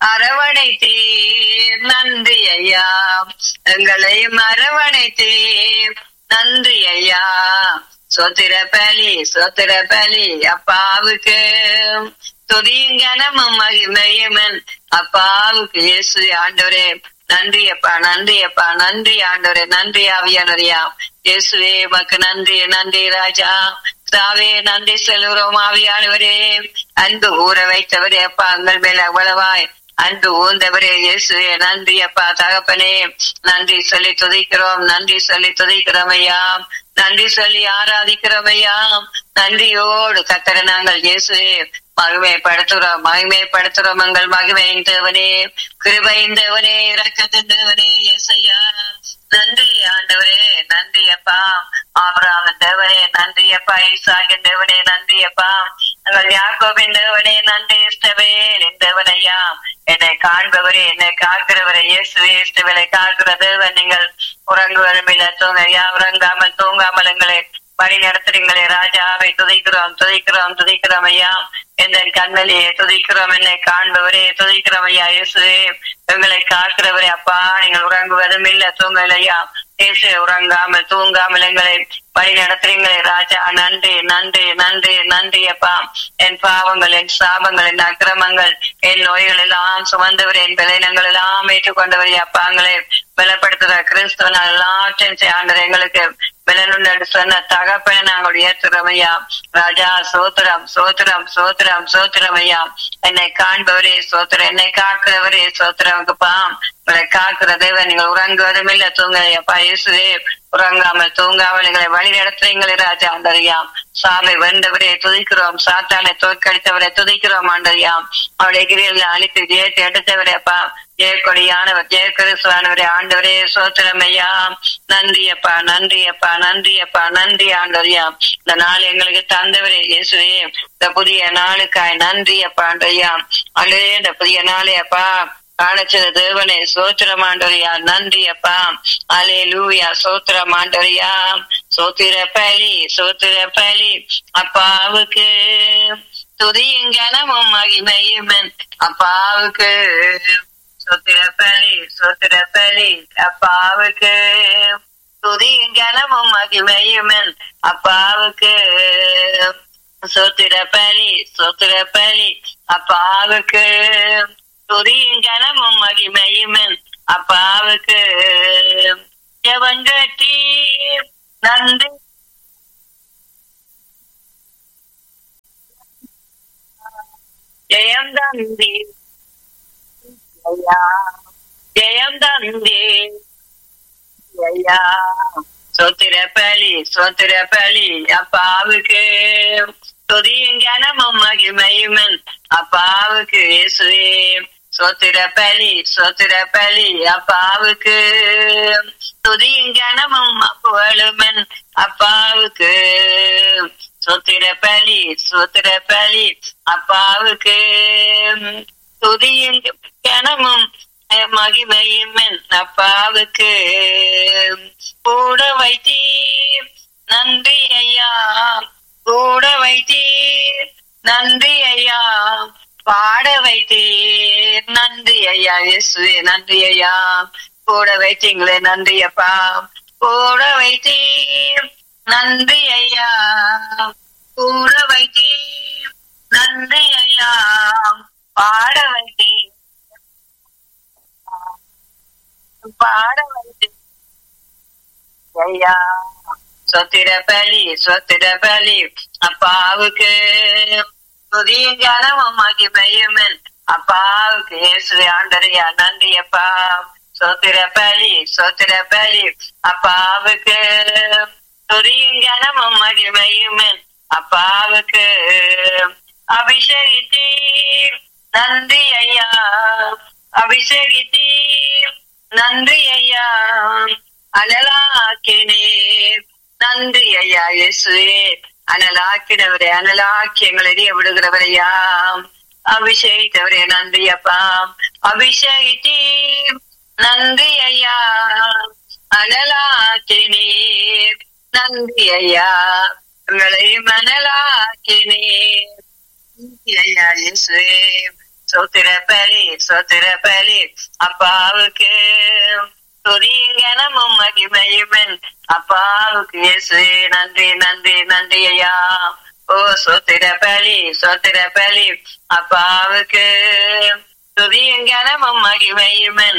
அரவணைத்தீர் நன்றி ஐயா எங்களையும் அரவணைத்தீர் நன்றி ஐயா சோத்திர பலி சோத்திர பலி அப்பாவுக்கு துதியும் கனமும் மகிமையுமன் அப்பாவுக்கு இயேசு ஆண்டவரே நன்றி அப்பா நன்றி அப்பா நன்றி ஆண்டவரே நன்றி ஆவியானவரையா இயேசுவே உமக்கு நன்றி நன்றி ராஜா தாவே நன்றி செல்கிறோம் ஆவியானவரே அன்பு ஊற வைத்தவரே அப்பா உங்கள் மேல அவ்வளவாய் அன்பு ஊர்ந்தவரே இயேசுவே நன்றி அப்பா தகப்பனே நன்றி சொல்லி துதிக்கிறோம் நன்றி சொல்லி துதிக்கிறோம் ஐயா நன்றி சொல்லி ஆராதிக்கிறோம் ஐயா நன்றியோடு கத்தர நாங்கள் இயேசுவே மகிமைப்படுத்துறோம் மகிமைப்படுத்துறோம் எங்கள் மகிமையின் தேவனே கிருபையின் தேவனே இரக்கத்தின் தேவனே இயேசையா நன்றி ஆண்டவரே நன்றி அப்பா ஆபராமன் தேவனே நன்றி அப்பா ஈசாகின் தேவனே நன்றி அப்பா எங்கள் யாக்கோபின் தேவனே நன்றி இஷ்டவேல் என் தேவனையா என்னை காண்பவரே என்னை காக்கிறவரே இயேசுவே இஷ்டவேலை காக்கிற தேவன் நீங்கள் உறங்குவதும் இல்ல தூங்க உறங்காமல் தூங்காமல் எங்களை வழி நடத்துறீங்களே ராஜாவை துதிக்கிறோம் துதிக்கிறோம் துதிக்கிறோம் ஐயா எந்த கண்மலியே துதிக்கிறோம் என்னை காண்பவரே துதிக்கிறோம் ஐயா இயேசுவே எங்களை காக்கிறவரே அப்பா நீங்கள் உறங்குவதும் இல்ல தூங்கலையா இயேசு உறங்காமல் தூங்காமல் எங்களை வழி நடத்துறீங்களே ராஜா நன்றி நன்றி நன்றி நன்றி அப்பா என் பாவங்கள் என் சாபங்கள் என் அக்கிரமங்கள் என் நோய்கள் எல்லாம் சுமந்தவர் என் பலனங்கள் எல்லாம் ஏற்றுக்கொண்டவரே அப்பாங்களே பலப்படுத்துற கிறிஸ்துவன் எல்லாற்றையும் ஆண்டவர் எங்களுக்கு பலனுண்டு சொன்ன தகப்பன நாங்கள் உயர்த்துறோம் ஐயா ராஜா சோத்திரம் சோத்திரம் சோத்திரம் சோத்திரம் ஐயா என்னை காண்பவரே சோத்திரம் என்னை காக்கிறவரே சோத்திரமுக்குப்பா உங்களை காக்கிற தேவன் நீங்கள் உறங்குவதும் இல்ல தூங்கலையப்பா இயேசுவே உறங்காமல் தூங்காமல் எங்களை வழி நடத்துறீங்களே ராஜா ஆண்டறியாம் சாலை வென்றவரே துதிக்கிறோம் சாத்தானை தோற்கடித்தவரை துதிக்கிறோம் ஆண்டறியாம் அவருடைய கிரியில் அழித்து ஜெயத்தை எடுத்தவரே அப்பா ஜெயக்கொடியானவர் ஜெய கிறிஸ்துவானவரே ஆண்டவரே சோத்திரம் ஐயா நன்றி அப்பா நன்றி அப்பா நன்றி அப்பா நன்றி ஆண்டவரையா இந்த நாள் எங்களுக்கு தந்தவரே இயேசுவே இந்த புதிய நாளுக்காய் நன்றி அப்பா ஆண்டரையா அன்றே இந்த புதிய நாளே அப்பா காணச்சது தேவனே சோத்திரமாண்டோரியா நன்றி அப்பா அலே லூயா சோத்திரமாண்டோரியா சோத்திர பலி சோத்திர பலி அப்பாவுக்கு துதியும் கனமும் மகிமையும் அப்பாவுக்கு சோத்திர பலி சோத்திர பலி அப்பாவுக்கு துதியும் கனமும் மகிமையும் அப்பாவுக்கு சோத்திர பலி சோத்திர பலி அப்பாவுக்கு துதியும் கனமும் மகிமையும் அப்பாவுக்கு ஜவங்கட்டி நன்றி ஜெயம் தந்தி ஐயா ஜெயம் தந்தி ஐயா சோத்திர பலி சோத்திர பலி அப்பாவுக்கு துதியும் கனமும் மகிமையும் அப்பாவுக்கு இயேசுவே சோத்திர பலி சோத்திர பலி அப்பாவுக்கு துதியும் கனமும் புகழுமன் அப்பாவுக்கு சோத்திர பலி சோத்திர பலி அப்பாவுக்கு துதியும் கனமும் மகிமையும் அப்பாவுக்கு கூட வைத்தீர் நன்றி ஐயா கூட வைத்தீர் நன்றி ஐயா பாட வைத்தீர் நன்றி ஐயா இயேசுவே நன்றி ஐயா கூட வைத்தீங்களே நன்றி அப்பா கூட வைத்தீர் நன்றி ஐயா கூட வைத்தீர் நன்றி ஐயா பாட வைத்தீர் பாட வைத்தீர் ஐயா சொத்திர பலி சொத்திர பலி அப்பாவுக்கு புதிய கனமும் மகிமையும் அப்பாவுக்கு இயேசுவே ஆண்டரையா நன்றி அப்பா சோத்திர பலி சோத்திர பலி அப்பாவுக்கு புதிய கனமும் மகிமையும் அப்பாவுக்கு அபிஷேகித்தீர் நன்றி ஐயா அபிஷேகித்தீர் நன்றி ஐயா அனலாக்கினீர் நன்றி ஐயா இயேசுவே அனலாக்கினவரே அனலாக்கி எங்களை எரிய விடுகிறவரையா அபிஷேகித்தவரே நன்றி அப்பா அபிஷேகித்தீர் நன்றி ஐயா அனலாக்கினீர் நன்றி ஐயா உங்களை மனலாக்கினீர் ஐயா இயேசுவே சோத்திர பலி சோத்திர பலி அப்பாவுக்கு துதியும் கனமும் மகிமையுமன் அப்பாவுக்கு இயேசு நன்றி நன்றி நன்றி ஐயா ஓ சோத்திர பலி சோத்திர பலி அப்பாவுக்கு துதியும் கனமும் மகிமையுமன்